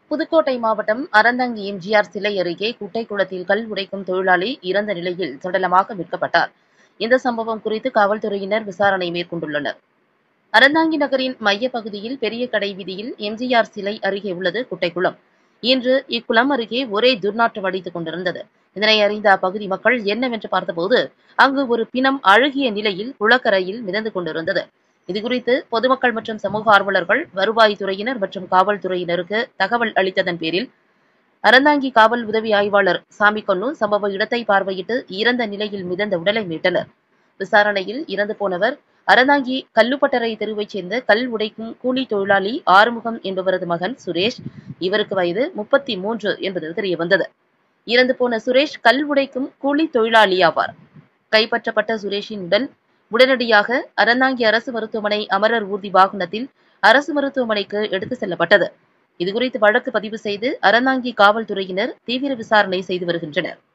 புதுக்கோட்டை மாவட்டம் அறந்தாங்கி எம்ஜிஆர் சிலை அருகே குட்டைக்குளத்தில் கல் உடைக்கும் தொழிலாளி இறந்த நிலையில் சடலமாக மீட்கப்பட்டார் இந்த சம்பவம் குறித்து காவல்துறையினர் விசாரணை மேற்கொண்டுள்ளனர் அறந்தாங்கி நகரின் மையப்பகுதியில் பெரிய கடை வீதியில் எம்ஜிஆர் சிலை அருகே உள்ளது குட்டைக்குளம் இன்று இக்குளம் அருகே ஒரே துர்நாற்றம் அடித்துக் கொண்டிருந்தது இதனை அறிந்த அப்பகுதி மக்கள் என்னவென்று பார்த்தபோது அங்கு ஒரு பிணம் அழுகிய நிலையில் குளக்கரையில் மிதந்து கொண்டிருந்தது இதுகுறித்து பொதுமக்கள் மற்றும் சமூக ஆர்வலர்கள் வருவாய்த்துறையினர் மற்றும் காவல்துறையினருக்கு தகவல் அளித்ததன் பேரில் அறந்தாங்கி காவல் உதவி ஆய்வாளர் சாமிக்கொன்னு சம்பவ இடத்தை பார்வையிட்டு இறந்த நிலையில் மிதந்த உடலை மீட்டனர் விசாரணையில் இறந்து போனவர் அறந்தாங்கி கல்லுப்பட்டறை தெருவைச் சேர்ந்த கல் உடைக்கும் கூலி தொழிலாளி ஆறுமுகம் என்பவரது மகன் சுரேஷ் இவருக்கு வயது முப்பத்தி மூன்று என்பது தெரியவந்தது இறந்து போன சுரேஷ் கல் உடைக்கும் கூலி தொழிலாளி ஆவார் கைப்பற்றப்பட்ட சுரேஷின் உடல் உடனடியாக அறந்தாங்கி அரசு மருத்துவமனை அமரர் ஊர்தி வாகனத்தில் அரசு மருத்துவமனைக்கு எடுத்து செல்லப்பட்டது இதுகுறித்து வழக்கு பதிவு செய்து அறந்தாங்கி காவல்துறையினர் தீவிர விசாரணை செய்து வருகின்றனர்